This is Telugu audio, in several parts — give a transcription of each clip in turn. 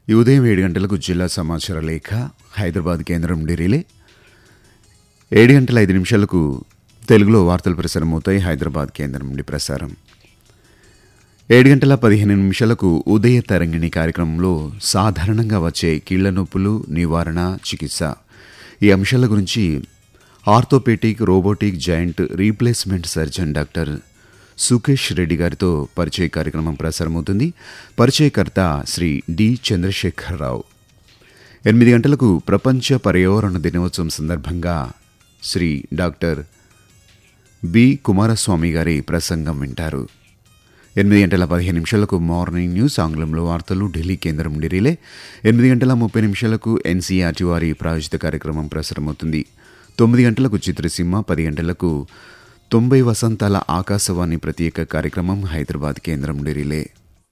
ఈ ఉదయం ఏడు గంటలకు జిల్లా సమాచార లేఖ హైదరాబాద్ కేంద్రం నుండి రిలే ఏడు గంటల ఐదు నిమిషాలకు తెలుగులో వార్తలు ప్రసారమవుతాయి హైదరాబాద్ కేంద్రం నుండి ప్రసారం ఏడు గంటల పదిహేను నిమిషాలకు ఉదయ తరంగిణి కార్యక్రమంలో సాధారణంగా వచ్చే కీళ్ల నొప్పులు నివారణ చికిత్స ఈ అంశాల గురించి orthopaedic robotic joint replacement surgeon doctor Sukesh Reddy గారితో పరిచయ కార్యక్రమం ప్రసారమవుతుంది పరిచయకర్త శ్రీ డి చంద్రశేఖరరావు ఎనిమిది గంటలకు ప్రపంచ పర్యావరణ దినోత్సవం సందర్భంగా శ్రీ డాక్టర్ బి కుమారస్వామి గారి ప్రసంగం వింటారు ఎనిమిది గంటల పదిహేను నిమిషాలకు మార్నింగ్ న్యూస్ ఆంగ్లంలో వార్తలు ఢిల్లీ కేంద్రం నుండి రిలే ఎనిమిది గంటల ముప్పై నిమిషాలకు ఎన్సీఆర్టీ వారి ప్రాయోజిత కార్యక్రమం ప్రసారమవుతుంది తొమ్మిది గంటలకు చిత్రసీమ పది గంటలకు తొంభై వసంతాల ఆకాశవాణి ప్రత్యేక కార్యక్రమం హైదరాబాద్ కేంద్రం నుండి రిలే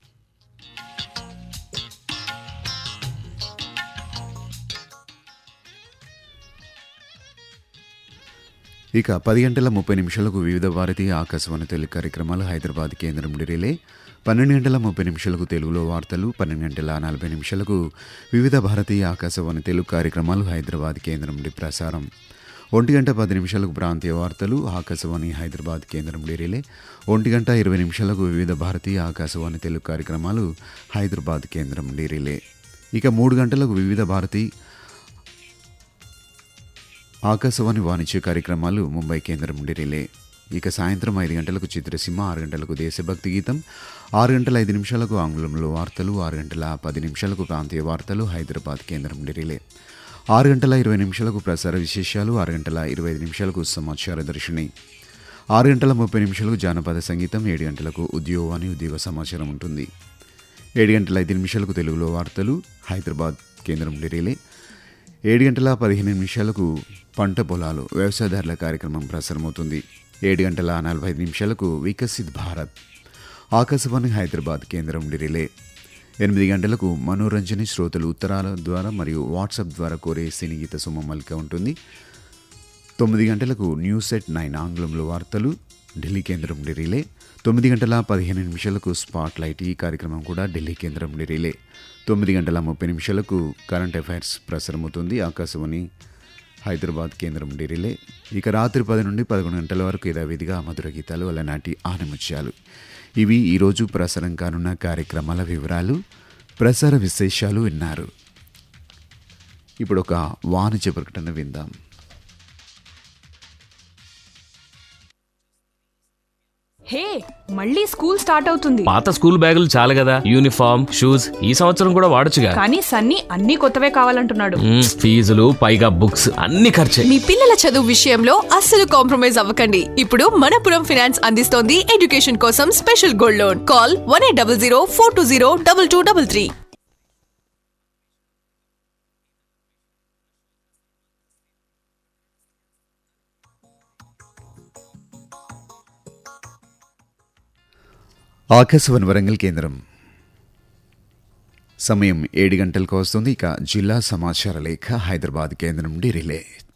ఇక పది గంటల ముప్పై నిమిషాలకు వివిధ భారతీయ ఆకాశవాణి తెలుగు కార్యక్రమాలు హైదరాబాద్ కేంద్రం నుండి రిలే పన్నెండు గంటల ముప్పై నిమిషాలకు తెలుగులో వార్తలు పన్నెండు గంటల నలభై నిమిషాలకు వివిధ భారతీయ ఆకాశవాణి తెలుగు కార్యక్రమాలు హైదరాబాద్ కేంద్రం నుండి ప్రసారం ఒంటి గంట పది నిమిషాలకు ప్రాంతీయ వార్తలు ఆకాశవాణి హైదరాబాద్ కేంద్రం నుండి రిలే ఒంటి గంట ఇరవై నిమిషాలకు వివిధ భారతీయ ఆకాశవాణి తెలుగు కార్యక్రమాలు హైదరాబాద్ కేంద్రం నుండి రిలే ఇక మూడు గంటలకు వివిధ భారతీ ఆకాశవాణి వాణిజ్య కార్యక్రమాలు ముంబై కేంద్రం నుండి రిలే ఇక సాయంత్రం ఐదు గంటలకు చిత్రసీమ ఆరు గంటలకు దేశభక్తి గీతం ఆరు గంటల ఐదు నిమిషాలకు ఆంగ్లంలో వార్తలు ఆరు గంటల పది నిమిషాలకు ప్రాంతీయ వార్తలు హైదరాబాద్ కేంద్రం నుండి రిలే ఆరు గంటల ఇరవై నిమిషాలకు ప్రసార విశేషాలు ఆరు గంటల ఇరవై ఐదు నిమిషాలకు సమాచార దర్శిని ఆరు గంటల ముప్పై నిమిషాలకు జానపద సంగీతం ఏడు గంటలకు ఉద్యోగాన్ని ఉద్యోగ సమాచారం ఉంటుంది ఏడు గంటల ఐదు నిమిషాలకు తెలుగులో వార్తలు హైదరాబాద్ కేంద్రం నుండి రిలే ఏడు గంటల పదిహేను నిమిషాలకు పంట పొలాలు వ్యవసాయదారుల కార్యక్రమం ప్రసారమవుతుంది ఏడు గంటల నలభై ఐదు నిమిషాలకు వికసిత్ భారత్ ఆకాశవాణి హైదరాబాద్ కేంద్రం నుండి రిలే ఎనిమిది గంటలకు మనోరంజని శ్రోతలు ఉత్తరాల ద్వారా మరియు వాట్సాప్ ద్వారా కోరే సినిగీత సుమమల్క ఉంటుంది తొమ్మిది గంటలకు న్యూస్ ఎట్ నైన్ ఆంగ్లంలో వార్తలు ఢిల్లీ కేంద్రం నుండి రిలే తొమ్మిది గంటల పదిహేను నిమిషాలకు స్పాట్ లైట్ ఈ కార్యక్రమం కూడా ఢిల్లీ కేంద్రం నుండి రిలే తొమ్మిది గంటల ముప్పై నిమిషాలకు కరెంట్ అఫైర్స్ ప్రసారమవుతుంది ఆకాశవాణి హైదరాబాద్ కేంద్రం నుండి రిలే ఇక రాత్రి పది నుండి పదకొండు గంటల వరకు యథావిధిగా మధుర గీతాలు అలనాటి ఆనముత్యాలు ఇవి ఈరోజు ప్రసారం కానున్న కార్యక్రమాల వివరాలు ప్రసార విశేషాలు విన్నారు ఇప్పుడు ఒక వాణిజ్య ప్రకటన విందాం హే మళ్ళీ స్కూల్ స్టార్ట్ అవుతుంది పాత స్కూల్ బ్యాగులు చాలు కదా యూనిఫామ్ షూస్ ఈ సంవత్సరం కూడా వాడొచ్చుగా కానీ సన్నీ అన్ని కొత్తవే కావాలంటున్నాడు మ్మ్, ఫీజులు పైగా బుక్స్ అన్ని ఖర్చే మీ పిల్లల చదువు విషయంలో అస్సలు కాంప్రమైజ్ అవ్వకండి ఇప్పుడు మనపురం ఫైనాన్స్ అందిస్తోంది ఎడ్యుకేషన్ కోసం special gold loan call one eight double zero four two zero double two double three Akashvani Warangal కేంద్రం సమయం ఏడు గంటలకు వస్తుంది ఇక జిల్లా సమాచార లేఖ హైదరాబాద్ కేంద్రం నుండి రిలే